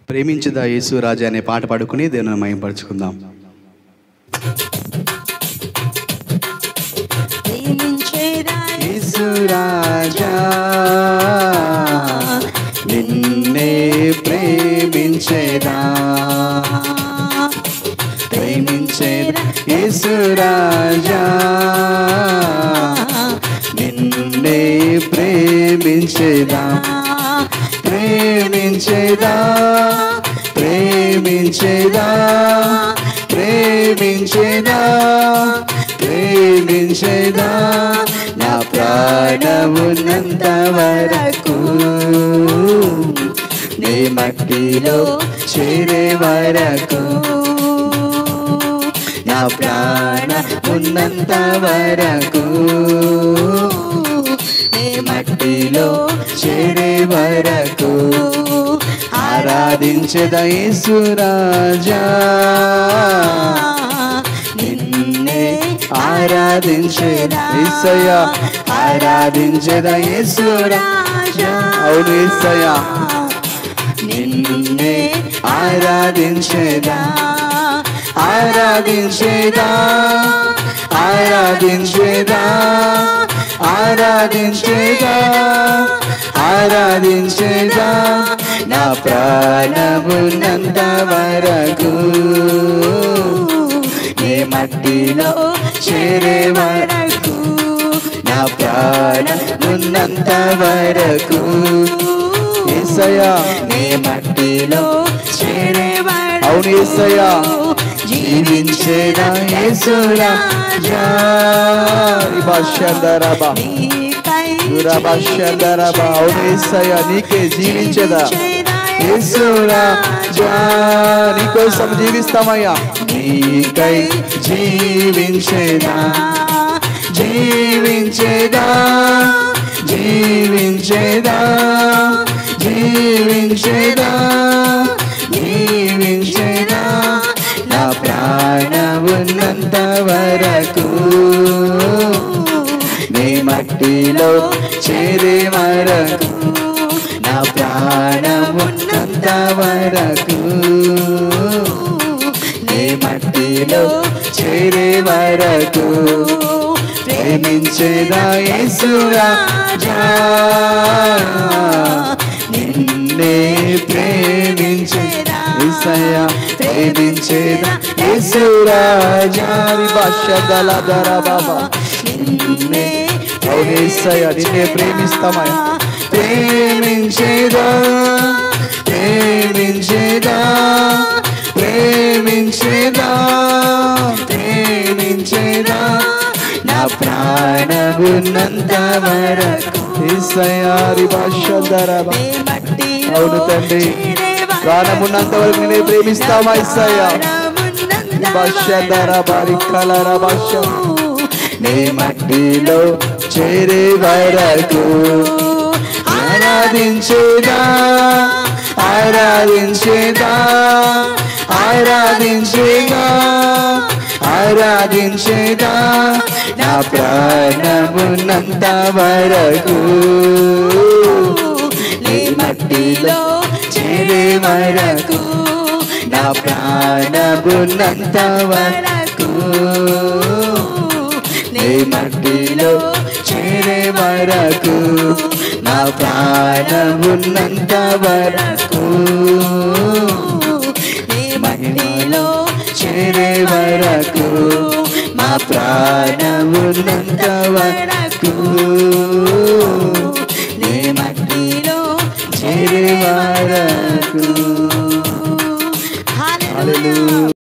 ప్రేమించుదా యేసు రాజా అనే పాట పాడుకుని దేవుని మయంపరుచుకుందాం ప్రేమించేదా యేసు రాజా నిన్నే ప్రేమించేదా ప్రేమించేదా యేసు రాజా నిన్నే ప్రేమించేదా ప్రేమించేదా ప్రేమించేదా ప్రేమించేదా ప్రేమించేదా నా ప్రాణమున్నంత వరకు నీ మట్టిలో చేరే వరకు నా ప్రాణ ఉన్నంత వరకు నీ మట్టిలో చేరే వరకు ఆరాధించద యేసురాజా నిన్నే ఆరాధించేదా యేసయ్య ఆరాధించద యేసురాజా అవును యేసయ్య నిన్నే ఆరాధించేదా ఆరాధించేదా ఆరాధించేదా ఆరాధించేదా ఆరాధించేదా నా ప్రాణమున్నంత వరకు నీ మట్టిలో చేరే వరకు నా ప్రాణమున్నంత వరకు యేసయ్యా నీ మట్టిలో చేరే అవును యేసయ్యా జీవించేదా యేసురా భాష్యందరబా దురభాష్యందరబా అవును యేసయ్యా నీకే జీవించేదా యేసురా జా నీకోసం జీవిస్తామయ్యా నీకై జీవించేదా జీవించేదా జీవించేదా జీవించేదా జీవించేదా నా ప్రాణమున్నంత వరకు నీ మట్టిలో చేరే వరకు నా ప్రాణమున్నంత వరకు నీ మట్టిలో చేరే వరకు ప్రేమించేదా యేసురాజా నిన్నే ప్రేమించేదా యేసయ్య ప్రేమించేదా యేసురాజా రి భాషదల దర బాబా నిన్నే అవును యేసయ్య నిన్నే ప్రేమిస్తామయ్య ప్రేమించేదా ప్రేమించేదా ప్రేమించేదా ప్రేమించేదా నా ప్రాణమున్నంత వరకు ఈసయారి భాషధరబా అవును తండ్రి ప్రాణమున్నంత వరకు నేను ప్రేమిస్తామా ఇస్సయ్యా భాషధర బారి కలర భాష నీ మట్టిలో చేరే వరకు ఆరాధించేదా ఆరాధించేదా ఆరాధించేదా ఆరాధించేదా నా ప్రాణమున్నంత వరకు నీ మట్టిలో చేరే వరకు నా ప్రాణమున్నంత వరకు నీ మట్టిలో చేరే వరకు నా ప్రాణమున్నంత వరకు నీ మట్టిలో చేరే వరకు మా ప్రాణమున్నంత వరకు నీ మట్టిలో చేరే వరకు హల్లెలూయా